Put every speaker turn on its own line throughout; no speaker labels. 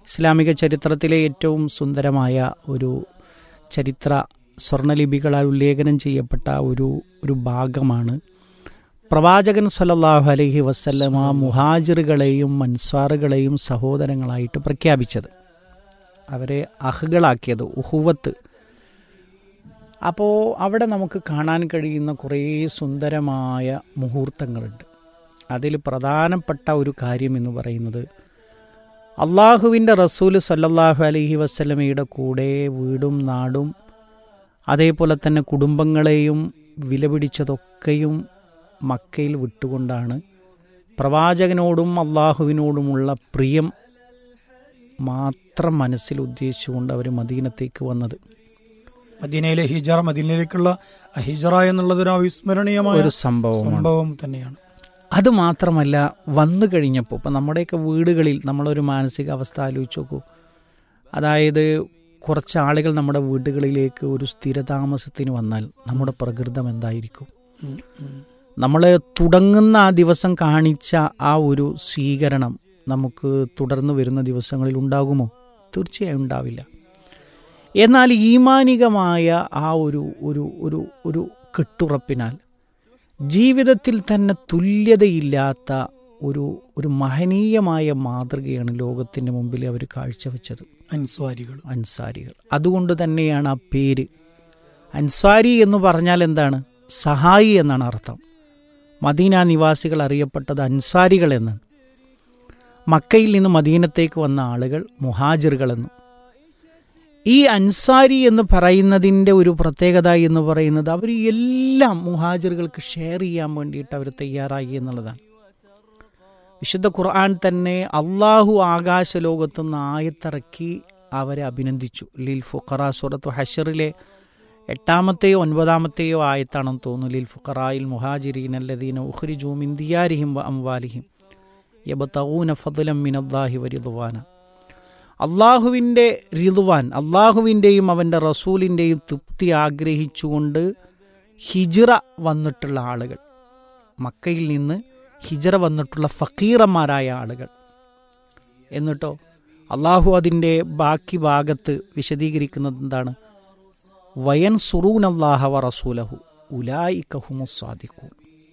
ഇസ്ലാമിക ചരിത്രത്തിലെ ഏറ്റവും സുന്ദരമായ ഒരു ചരിത്ര സ്വർണലിപികളാൽ ഉല്ലേഖനം ചെയ്യപ്പെട്ട ഒരു ഒരു ഭാഗമാണ് പ്രവാചകൻ സല്ലല്ലാഹു അലൈഹി വസല്ലമ മുഹാജിറുകളെയും മൻസ്വാറുകളെയും സഹോദരങ്ങളായിട്ട് പ്രഖ്യാപിച്ചത് അവരെ അഹുകളാക്കിയത് ഉഹുവത്ത് അപ്പോൾ അവിടെ നമുക്ക് കാണാൻ കഴിയുന്ന കുറേ സുന്ദരമായ മുഹൂർത്തങ്ങളുണ്ട് അതിൽ പ്രധാനപ്പെട്ട ഒരു കാര്യം എന്ന് പറയുന്നത് അള്ളാഹുവിൻ്റെ റസൂല് സല്ലല്ലാഹു അലൈഹി വസ്ലമയുടെ കൂടെ വീടും നാടും അതേപോലെ തന്നെ കുടുംബങ്ങളെയും വിലപിടിച്ചതൊക്കെയും മക്കയിൽ വിട്ടുകൊണ്ടാണ് പ്രവാചകനോടും അള്ളാഹുവിനോടുമുള്ള പ്രിയം മാത്രം മനസ്സിൽ ഉദ്ദേശിച്ചുകൊണ്ട് അവർ മദീനത്തേക്ക് വന്നത്
മദീനയിലെ ഹിജറ മദീനയിലേക്കുള്ള ഹിജറ എന്നുള്ളത് ഒരു അവിസ്മരണീയമായ
ഒരു സംഭവമാണ്
സംഭവം തന്നെയാണ്
അത് മാത്രമല്ല വന്നു കഴിഞ്ഞപ്പോൾ ഇപ്പം നമ്മുടെയൊക്കെ വീടുകളിൽ നമ്മളൊരു മാനസികാവസ്ഥ ആലോചിച്ച് നോക്കൂ അതായത് കുറച്ച് ആളുകൾ നമ്മുടെ വീടുകളിലേക്ക് ഒരു സ്ഥിരതാമസത്തിന് വന്നാൽ നമ്മുടെ പ്രകൃതം എന്തായിരിക്കും
ഉം, ഉം.
നമ്മൾ തുടങ്ങുന്ന ആ ദിവസം കാണിച്ച ആ ഒരു സ്വീകരണം നമുക്ക് തുടർന്ന് വരുന്ന ദിവസങ്ങളിൽ ഉണ്ടാകുമോ തീർച്ചയായും ഉണ്ടാവില്ല എന്നാൽ ഈമാനികമായ ആ ഒരു ഒരു ഒരു ഒരു കെട്ടുറപ്പിനാൽ ജീവിതത്തിൽ തന്നെ തുല്യതയില്ലാത്ത ഒരു ഒരു മഹനീയമായ മാതൃകയാണ് ലോകത്തിൻ്റെ മുമ്പിൽ അവർ കാഴ്ചവെച്ചത്
അൻസ്വാരികൾ
അൻസാരികൾ അതുകൊണ്ട് തന്നെയാണ് ആ പേര് അൻസാരി എന്ന് പറഞ്ഞാൽ എന്താണ് സഹായി എന്നാണ് അർത്ഥം മദീന നിവാസികൾ അറിയപ്പെട്ടത് അൻസാരികൾ എന്നാണ് മക്കയിൽ നിന്ന് മദീനത്തേക്ക് വന്ന ആളുകൾ മുഹാജിറുകൾ എന്നും ഈ അൻസാരി എന്ന് പറയുന്നതിൻ്റെ ഒരു പ്രത്യേകത എന്ന് പറയുന്നത് അവർ എല്ലാം മുഹാജിറുകൾക്ക് ഷെയർ ചെയ്യാൻ വേണ്ടിയിട്ട് അവർ തയ്യാറായി എന്നുള്ളതാണ് വിശുദ്ധ ഖുർആൻ തന്നെ അള്ളാഹു ആകാശ ലോകത്തുനിന്ന് ആയത്തിറക്കി അവരെ അഭിനന്ദിച്ചു ലിൽ ഫുഖറ സൂറത്ത് ഹഷറിലെ എട്ടാമത്തെയോ ഒൻപതാമത്തെയോ ആയത്താണെന്ന് തോന്നുന്നു ലിൽ ഫുഖറായിൽ മുഹാജിരീൻ അല്ലദീന ഉഖ്രിജു മിൻ ദിയാരിഹിം വ അംവാലിഹിം യബതഊന ഫضലം മിനല്ലാഹി വരിദ്വാന അള്ളാഹുവിൻ്റെ റിദ്വാൻ അള്ളാഹുവിൻ്റെയും അവൻ്റെ റസൂലിൻ്റെയും തൃപ്തി ആഗ്രഹിച്ചുകൊണ്ട് ഹിജിറ വന്നിട്ടുള്ള ആളുകൾ മക്കയിൽ നിന്ന് ഹിജറ വന്നിട്ടുള്ള ഫക്കീറന്മാരായ ആളുകൾ എന്നിട്ടോ അള്ളാഹു അതിൻ്റെ ബാക്കി ഭാഗത്ത് വിശദീകരിക്കുന്നത് എന്താണ് വയൻ സുറൂൻ അള്ളാഹ വ റസൂലഹു ഉലായി കഹുമുസ്വാദിക്കൂ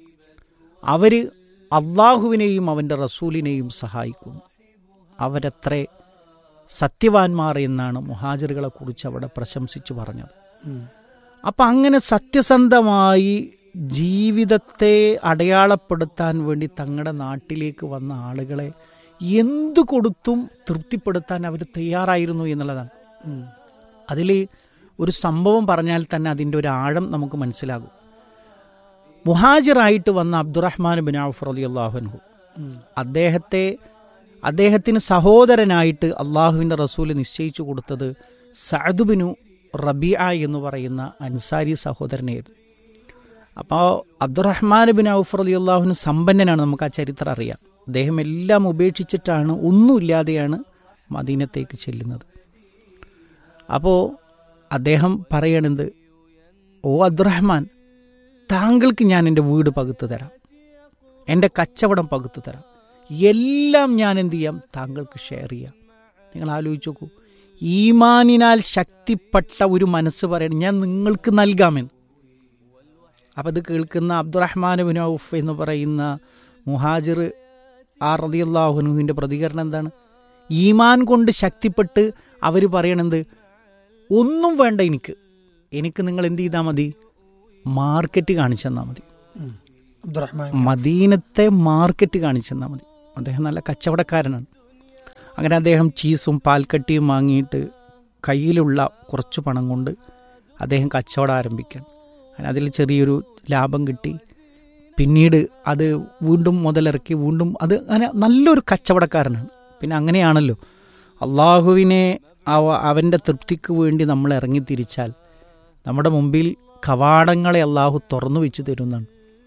അവർ അള്ളാഹുവിനെയും അവൻ്റെ റസൂലിനെയും സഹായിക്കുന്നു അവരെത്ര സത്യവാന്മാർ എന്നാണ് മുഹാജിറുകളെ കുറിച്ച് അവിടെ പ്രശംസിച്ചു പറഞ്ഞത്
ഉം.
അപ്പം അങ്ങനെ സത്യസന്ധമായി ജീവിതത്തെ അടയാളപ്പെടുത്താൻ വേണ്ടി തങ്ങളുടെ നാട്ടിലേക്ക് വന്ന ആളുകളെ എന്തു കൊടുത്തും തൃപ്തിപ്പെടുത്താൻ അവർ തയ്യാറായിരുന്നു എന്നുള്ളതാണ്
ഉം.
അതിൽ ഒരു സംഭവം പറഞ്ഞാൽ തന്നെ അതിൻ്റെ ഒരു ആഴം നമുക്ക് മനസ്സിലാകും മുഹാജിറായിട്ട് വന്ന അബ്ദുറഹ്മാൻ ബിൻ ഔഫ് റലി അള്ളാഹുൻഹു
ഉം.
അദ്ദേഹത്തെ അദ്ദേഹത്തിന് സഹോദരനായിട്ട് അള്ളാഹുവിൻ്റെ റസൂല് നിശ്ചയിച്ചു കൊടുത്തത് സഅദുബിനു റബിയ എന്ന് പറയുന്ന അൻസാരി സഹോദരനായിരുന്നു അപ്പോൾ അബ്ദുറഹ്മാൻ ബിൻ ഔഫ് അലി അള്ളാഹുവിന് സമ്പന്നനാണ് നമുക്ക് ആ ചരിത്രം അറിയാം അദ്ദേഹം എല്ലാം ഉപേക്ഷിച്ചിട്ടാണ് ഒന്നുമില്ലാതെയാണ് മദീനത്തേക്ക് ചെല്ലുന്നത് അപ്പോൾ അദ്ദേഹം പറയണത് ഓ അബ്ദുറഹ്മാൻ താങ്കൾക്ക് ഞാൻ എൻ്റെ വീട് പകുത്തു തരാം എൻ്റെ കച്ചവടം പകുത്തു തരാം എല്ലാം ഞാൻ എന്ത് ചെയ്യാം താങ്കൾക്ക് ഷെയർ ചെയ്യാം നിങ്ങൾ ആലോചിച്ച് നോക്കൂ ഈമാനിനാൽ ശക്തിപ്പെട്ട ഒരു മനസ്സ് പറയണം ഞാൻ നിങ്ങൾക്ക് നൽകാമെന്ന് അപ്പം ഇത് കേൾക്കുന്ന അബ്ദുറഹ്മാൻ ബിൻ ഔഫ് എന്ന് പറയുന്ന മുഹാജിർ ആ റതിയല്ലാഹുനുവിൻ്റെ പ്രതികരണം എന്താണ് ഈമാൻ കൊണ്ട് ശക്തിപ്പെട്ട് അവർ പറയണത് ഒന്നും വേണ്ട എനിക്ക് എനിക്ക് നിങ്ങൾ എന്ത് ചെയ്താൽ മതി മാർക്കറ്റ് കാണിച്ചു തന്നാൽ മതി
ഉം. അബ്ദുറഹ്മാൻ
മദീനത്തെ മാർക്കറ്റ് കാണിച്ചു തന്നാൽ മതി അദ്ദേഹം നല്ല കച്ചവടക്കാരനാണ് അങ്ങനെ അദ്ദേഹം ചീസും പാൽക്കട്ടിയും വാങ്ങിയിട്ട് കയ്യിലുള്ള കുറച്ച് പണം കൊണ്ട് അദ്ദേഹം കച്ചവടം ആരംഭിക്കുകയാണ് അങ്ങനെ അതിൽ ചെറിയൊരു ലാഭം കിട്ടി പിന്നീട് അത് വീണ്ടും മുതലിറക്കി വീണ്ടും അത് അങ്ങനെ നല്ലൊരു കച്ചവടക്കാരനാണ് പിന്നെ അങ്ങനെയാണല്ലോ അള്ളാഹുവിനെ അവ അവൻ്റെ തൃപ്തിക്ക് വേണ്ടി നമ്മൾ ഇറങ്ങിത്തിരിച്ചാൽ നമ്മുടെ മുമ്പിൽ കവാടങ്ങളെ അള്ളാഹു തുറന്നു വെച്ച് തരുന്നതാണ്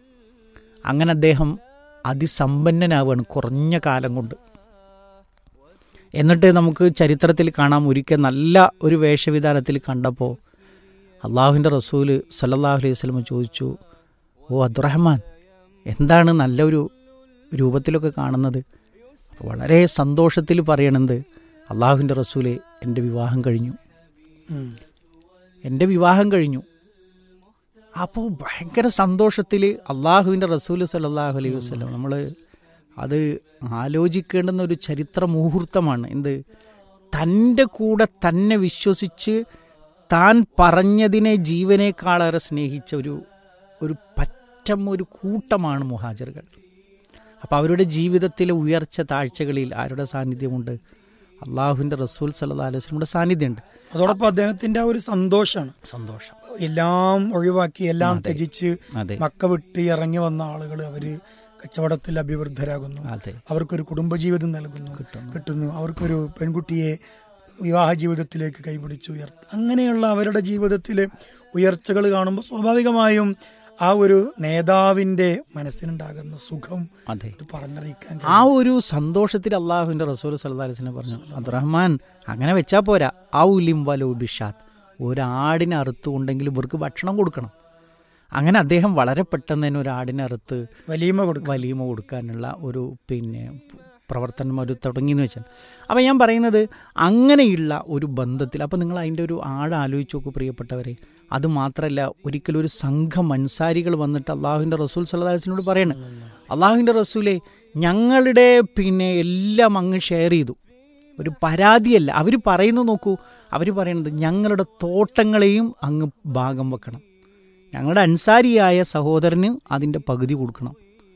അങ്ങനെ അദ്ദേഹം അതിസമ്പന്നനാവുകയാണ് കുറഞ്ഞ കാലം കൊണ്ട് എന്നിട്ട് നമുക്ക് ചരിത്രത്തിൽ കാണാം ഒരിക്കൽ നല്ല ഒരു വേഷവിധാനത്തിൽ കണ്ടപ്പോൾ അള്ളാഹുവിൻ്റെ റസൂല് സല്ലല്ലാഹു അലൈഹി വസല്ലം ചോദിച്ചു ഓ അബ്ദുറഹ്മാൻ എന്താണ് നല്ലൊരു രൂപത്തിലൊക്കെ കാണുന്നത് അപ്പോൾ വളരെ സന്തോഷത്തിൽ പറയണത് അള്ളാഹുവിൻ്റെ റസൂലെ എൻ്റെ വിവാഹം കഴിഞ്ഞു
ഉം.
എൻ്റെ വിവാഹം കഴിഞ്ഞു അപ്പോൾ ഭയങ്കര സന്തോഷത്തിൽ അള്ളാഹുവിൻ്റെ റസൂൽ സല്ലാഹു അലൈഹി വസ്ലം നമ്മൾ അത് ആലോചിക്കേണ്ടുന്ന ഒരു ചരിത്ര മുഹൂർത്തമാണ് എന്ത് തൻ്റെ കൂടെ തന്നെ വിശ്വസിച്ച് താൻ പറഞ്ഞതിനെ ജീവനേക്കാളേറെ സ്നേഹിച്ച ഒരു ഒരു പറ്റം ഒരു കൂട്ടമാണ് മുഹാജറുകൾ അപ്പോൾ അവരുടെ ജീവിതത്തിലെ ഉയർച്ച താഴ്ചകളിൽ ആരുടെ സാന്നിധ്യമുണ്ട് അള്ളാഹുവിൻ്റെ റസൂൽ സല്ലാ അലൈഹി വസ്ലമിയുടെ സാന്നിധ്യമുണ്ട്
അതോടൊപ്പം അദ്ദേഹത്തിന്റെ ആ ഒരു സന്തോഷാണ്
സന്തോഷം
എല്ലാം ഒഴിവാക്കി എല്ലാം
അതെ.
ത്യജിച്ച്
അതെ
മക്ക വിട്ട് ഇറങ്ങി വന്ന ആളുകൾ അവര് കച്ചവടത്തിൽ അഭിവൃദ്ധരാകുന്നു
അതെ
അവർക്കൊരു കുടുംബജീവിതം നൽകുന്നു
കിട്ടുന്നു
കിട്ടുന്നു അവർക്കൊരു പെൺകുട്ടിയെ വിവാഹ ജീവിതത്തിലേക്ക് കൈപിടിച്ച് ഉയർത്ത അങ്ങനെയുള്ള അവരുടെ ജീവിതത്തിലെ ഉയർച്ചകൾ കാണുമ്പോൾ സ്വാഭാവികമായും ആ ഒരു നേതാവിന്റെ മനസ്സിനുണ്ടാകുന്ന സുഖം
അതെ
ഇത് പറഞ്ഞറിയിക്കാൻ
ആ ഒരു സന്തോഷത്തിൽ അള്ളാഹുവിന്റെ റസൂൽ സല്ലല്ലാഹു അലൈഹി വസല്ലം പറഞ്ഞു അബ്ദുറഹ്മാൻ അങ്ങനെ വെച്ചാ പോരാ ഔലിം വലു ബിഷാത്ത് ഒരാടിനെ അറുത്തുകൊണ്ടെങ്കിൽ ഇവർക്ക് ഭക്ഷണം കൊടുക്കണം അങ്ങനെ അദ്ദേഹം വളരെ പെട്ടെന്ന് തന്നെ ഒരു ആടിനെ അറുത്ത്
വലിയമ കൊടുക്കും
വലീമ കൊടുക്കാനുള്ള ഒരു പിന്നെ പ്രവർത്തനം ഒരു തുടങ്ങിയെന്ന് വെച്ചാൽ അപ്പം ഞാൻ പറയുന്നത് അങ്ങനെയുള്ള ഒരു ബന്ധത്തിൽ അപ്പം നിങ്ങൾ അതിൻ്റെ ഒരു ആഴ ആലോചിച്ച് നോക്കൂ പ്രിയപ്പെട്ടവരെ അത് മാത്രമല്ല ഒരിക്കലും ഒരു സംഘം അൻസാരികൾ വന്നിട്ട് അള്ളാഹുവിൻ്റെ റസൂൽ സല്ലാസിനോട് പറയണം അള്ളാഹുവിൻ്റെ റസൂലെ ഞങ്ങളുടെ പിന്നെ എല്ലാം അങ്ങ് ഷെയർ ചെയ്തു ഒരു പരാതിയല്ല അവർ പറയുന്നത് നോക്കൂ അവർ പറയുന്നത് ഞങ്ങളുടെ തോട്ടങ്ങളെയും അങ്ങ് ഭാഗം വെക്കണം ഞങ്ങളുടെ അൻസാരിയായ സഹോദരന് അതിൻ്റെ പകുതി കൊടുക്കണം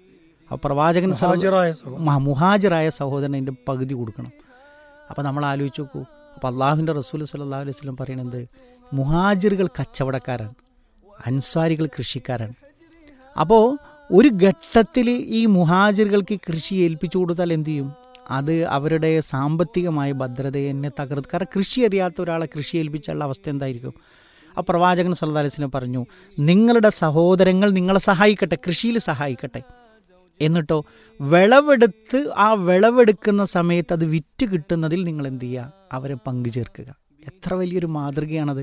ആ പ്രവാചകൻ സല്ലല്ലാഹു
ഹാജറായ സഹോദരൻ
മ- മുഹാജിറായ സഹോദരൻ അതിൻ്റെ പകുതി കൊടുക്കണം അപ്പോൾ നമ്മൾ ആലോചിച്ച് നോക്കൂ അപ്പോൾ അള്ളാഹുവിൻ്റെ റസൂൽ സല്ലല്ലാഹു അലൈഹി വസല്ലം പറയണത് മുഹാജിറുകൾ കച്ചവടക്കാരാണ് അൻസാരികൾ കൃഷിക്കാരാണ് അപ്പോൾ ഒരു ഘട്ടത്തിൽ ഈ മുഹാജിറുകൾക്ക് കൃഷി ഏൽപ്പിച്ചു കൊടുത്താൽ എന്ത് ചെയ്യും അത് അവരുടെ സാമ്പത്തികമായ ഭദ്രതയെ എന്നെ തകർത്ത് കാരണം കൃഷി അറിയാത്ത ഒരാളെ കൃഷി ഏൽപ്പിച്ചുള്ള അവസ്ഥ എന്തായിരിക്കും ആ പ്രവാചകൻ സല്ലല്ലാഹു അലൈഹി വസല്ലം പറഞ്ഞു നിങ്ങളുടെ സഹോദരങ്ങൾ നിങ്ങളെ സഹായിക്കട്ടെ കൃഷിയിൽ സഹായിക്കട്ടെ എന്നിട്ടോ വിളവെടുത്ത് ആ വിളവെടുക്കുന്ന സമയത്ത് അത് വിറ്റ് കിട്ടുന്നതിൽ നിങ്ങൾ എന്ത് ചെയ്യുക അവരെ പങ്കു ചേർക്കുക എത്ര വലിയൊരു മാതൃകയാണത്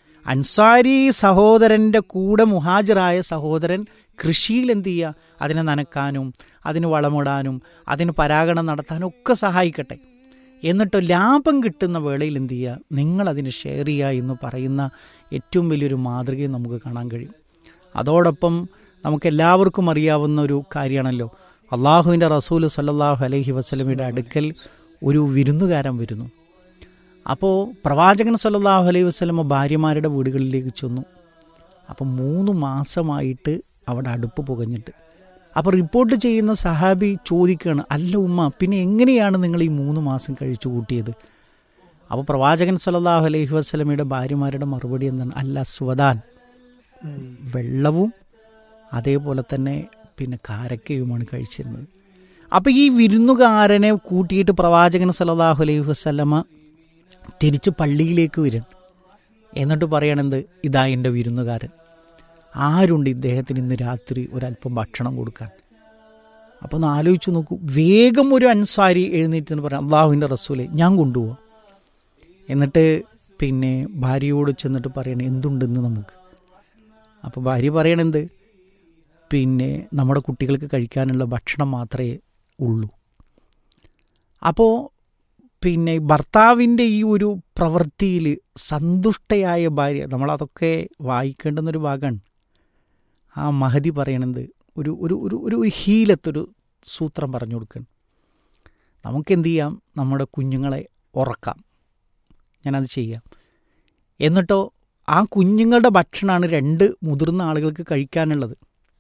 അൻസാരി സഹോദരൻ്റെ കൂടെ മുഹാജിറായ സഹോദരൻ കൃഷിയിൽ എന്ത് ചെയ്യുക അതിനെ നനക്കാനും അതിന് വളമിടാനും അതിന് പരാഗണം നടത്താനും ഒക്കെ സഹായിക്കട്ടെ എന്നിട്ട് ലാഭം കിട്ടുന്ന വേളയിൽ എന്ത് ചെയ്യുക നിങ്ങൾ അതിന് ഷെയർ ചെയ്യുക എന്ന് പറയുന്ന ഏറ്റവും വലിയൊരു മാതൃകയും നമുക്ക് കാണാൻ കഴിയും അതോടൊപ്പം നമുക്ക് എല്ലാവർക്കും അറിയാവുന്ന ഒരു കാര്യമാണല്ലോ അള്ളാഹുവിൻ്റെ റസൂൽ സല്ലല്ലാഹു അലൈഹി വസ്ലമിയുടെ അടുക്കൽ ഒരു വിരുന്നുകാരൻ വരുന്നു അപ്പോൾ പ്രവാചകൻ സല്ലല്ലാഹു അലൈഹി വസ്ലമ ഭാര്യമാരുടെ വീടുകളിലേക്ക് ചെന്നു അപ്പോൾ മൂന്ന് മാസമായിട്ട് അവിടെ അടുപ്പ് പുകഞ്ഞിട്ട് അപ്പോൾ റിപ്പോർട്ട് ചെയ്യുന്ന സഹാബി ചോദിക്കുകയാണ് അല്ല ഉമ്മ പിന്നെ എങ്ങനെയാണ് നിങ്ങൾ ഈ മൂന്ന് മാസം കഴിച്ചു കൂട്ടിയത് അപ്പോൾ പ്രവാചകൻ സല്ലല്ലാഹു അലൈഹി വസ്ലമയുടെ ഭാര്യമാരുടെ മറുപടി എന്താണ് അല്ല സ്വദാൻ
ഉം.
വെള്ളവും അതേപോലെ തന്നെ പിന്നെ കാരക്കയുമാണ് കഴിച്ചിരുന്നത് അപ്പോൾ ഈ വിരുന്നുകാരനെ കൂട്ടിയിട്ട് പ്രവാചകൻ സല്ലല്ലാഹു അലൈഹി വസല്ലമ തിരിച്ച് പള്ളിയിലേക്ക് വരും എന്നിട്ട് പറയണത് ഇതാ എൻ്റെ വിരുന്നുകാരൻ ആരുണ്ട് ഇദ്ദേഹത്തിന് ഇന്ന് രാത്രി ഒരല്പം ഭക്ഷണം കൊടുക്കാൻ അപ്പോൾ ഒന്ന് ആലോചിച്ച് നോക്കൂ വേഗം ഒരു അൻസാരി എഴുന്നേറ്റ് എന്ന് പറയാം അള്ളാഹുവിൻ്റെ റസൂലെ ഞാൻ കൊണ്ടുപോവാം എന്നിട്ട് പിന്നെ ഭാര്യയോട് ചെന്നിട്ട് പറയണേ എന്തുണ്ടെന്ന് നമുക്ക് അപ്പോൾ ഭാര്യ പറയണെന്ത് പിന്നെ നമ്മുടെ കുട്ടികൾക്ക് കഴിക്കാനുള്ള ഭക്ഷണം മാത്രമേ ഉള്ളൂ അപ്പോൾ പിന്നെ ഭർത്താവിൻ്റെ ഈ ഒരു പ്രവൃത്തിയിൽ സന്തുഷ്ടയായ ഭാര്യ നമ്മളതൊക്കെ വായിക്കേണ്ടുന്നൊരു ഭാഗമാണ് ആ മഹതി പറയണത് ഒരു ഒരു ഒരു ഒരു ഹീലത്തൊരു സൂത്രം പറഞ്ഞു കൊടുക്കണം നമുക്കെന്ത് ചെയ്യാം നമ്മുടെ കുഞ്ഞുങ്ങളെ ഉറക്കാം ഞാനത് ചെയ്യാം എന്നിട്ടോ ആ കുഞ്ഞുങ്ങളുടെ ഭക്ഷണമാണ് രണ്ട് മുതിർന്ന ആളുകൾക്ക് കഴിക്കാനുള്ളത്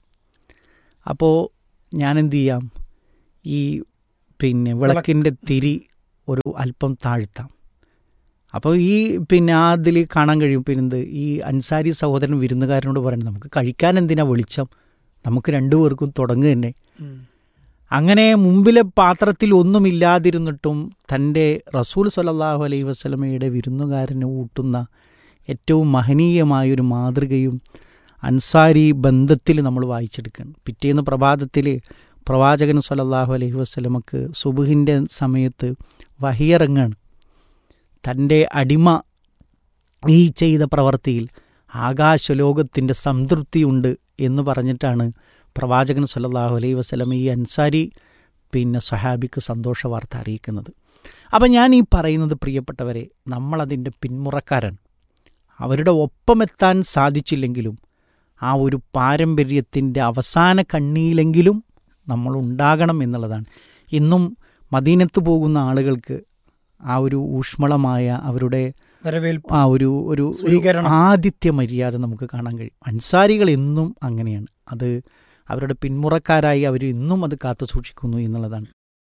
അപ്പോൾ ഞാൻ എന്ത് ചെയ്യാം ഈ പിന്നെ വിളക്കിൻ്റെ തിരി ഒരു അല്പം താഴ്ത്താം അപ്പോൾ ഈ പിന്നെ അതിൽ കാണാൻ കഴിയും പിന്നെ എന്ത് ഈ അൻസാരി സഹോദരൻ വിരുന്നുകാരനോട് പറയുന്നത് നമുക്ക് കഴിക്കാൻ എന്തിനാ വെളിച്ചം നമുക്ക് രണ്ടുപേർക്കും തുടങ്ങുക തന്നെ
ഉം.
അങ്ങനെ മുമ്പിലെ പാത്രത്തിൽ ഒന്നുമില്ലാതിരുന്നിട്ടും തൻ്റെ റസൂൽ സല്ലല്ലാഹു അലൈഹി വസല്ലമയുടെ വിരുന്നുകാരന് ഊട്ടുന്ന ഏറ്റവും മഹനീയമായൊരു മാതൃകയും അൻസാരി ബന്ധത്തിൽ നമ്മൾ വായിച്ചെടുക്കണം പിറ്റേന്ന് പ്രഭാതത്തിൽ പ്രവാചകൻ സല്ലല്ലാഹു അലൈഹി വസല്ലമക്ക് സുബുഹിൻ്റെ സമയത്ത് വഹിയിറങ്ങാണ് തൻ്റെ അടിമ ഈ ചെയ്ത പ്രവൃത്തിയിൽ ആകാശലോകത്തിൻ്റെ സംതൃപ്തിയുണ്ട് എന്ന് പറഞ്ഞിട്ടാണ് പ്രവാചകൻ സല്ലല്ലാഹു അലൈഹി വസല്ലം ഈ അൻസാരി പിന്നെ സ്വഹാബിക്ക് സന്തോഷ വാർത്ത അറിയിക്കുന്നത് അപ്പം ഞാൻ ഈ പറയുന്നത് പ്രിയപ്പെട്ടവരെ നമ്മളതിൻ്റെ പിന്മുറക്കാരാണ് അവരുടെ ഒപ്പമെത്താൻ സാധിച്ചില്ലെങ്കിലും ആ ഒരു പാരമ്പര്യത്തിൻ്റെ അവസാന കണ്ണിയിലെങ്കിലും നമ്മൾ ഉണ്ടാകണം എന്നുള്ളതാണ് ഇന്നും മദീനത്ത് പോകുന്ന ആളുകൾക്ക് ആ ഒരു ഊഷ്മളമായ അവരുടെ
വരവേൽപ്പ്
ആ ഒരു ഒരു ഒരു
സ്വീകരണം.
ആതിഥ്യ മര്യാദ നമുക്ക് കാണാൻ കഴിയും അൻസാരികൾ എന്നും അങ്ങനെയാണ് അത് അവരുടെ പിന്മുറക്കാരായി അവർ ഇന്നും അത് കാത്തു സൂക്ഷിക്കുന്നു എന്നുള്ളതാണ്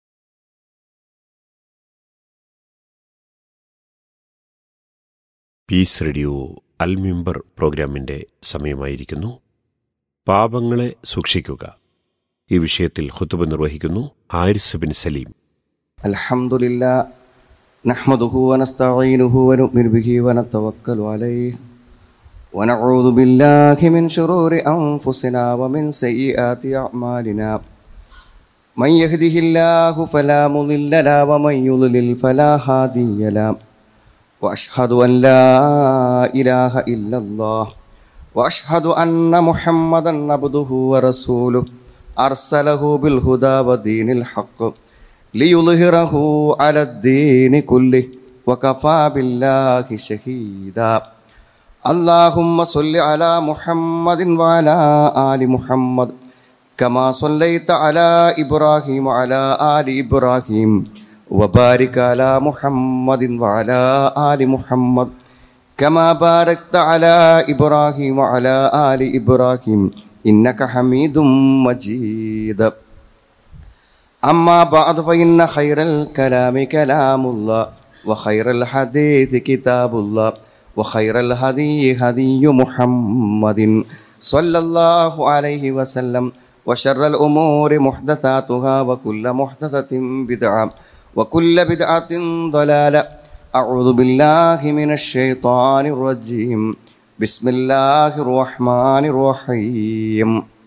പീസ് റേഡിയോ അൽ മിമ്പർ പ്രോഗ്രാമിന്റെ സമയമായിരിക്കുന്നു പാപങ്ങളെ സൂക്ഷിക്കുക ഈ വിഷയത്തിൽ ഹുത്തുബ നിർവഹിക്കുന്നു ഹാരിസ് ബിൻ സലീം
الحمد لله نحمده ونستعينه ونؤمن به ونتوكل عليه ونعوذ بالله من شرور أنفسنا ومن سيئات أعمالنا من يهده الله فلا مضل له ومن يضلل فلا هادي له وأشهد أن لا إله إلا الله وأشهد أن محمدا عبده ورسوله أرسله بالهدى ودين الحق ليظهره على الدين كله وكفى بالله شهيدا اللهم صل على محمد وعلى آل محمد كما صليت على إبراهيم وعلى آل إبراهيم وبارك على محمد وعلى آل محمد كما باركت على إبراهيم وعلى آل إبراهيم إنك حميد مجيد أما بعد فإن خير الكلام كلام الله وخير الحديث كتاب الله وخير الهدي هدي محمد صلى الله عليه وسلم وشر الأمور محدثاتها وكل محدثة بدعة وكل بدعة ضلالة أعوذ بالله من الشيطان الرجيم بسم الله الرحمن الرحيم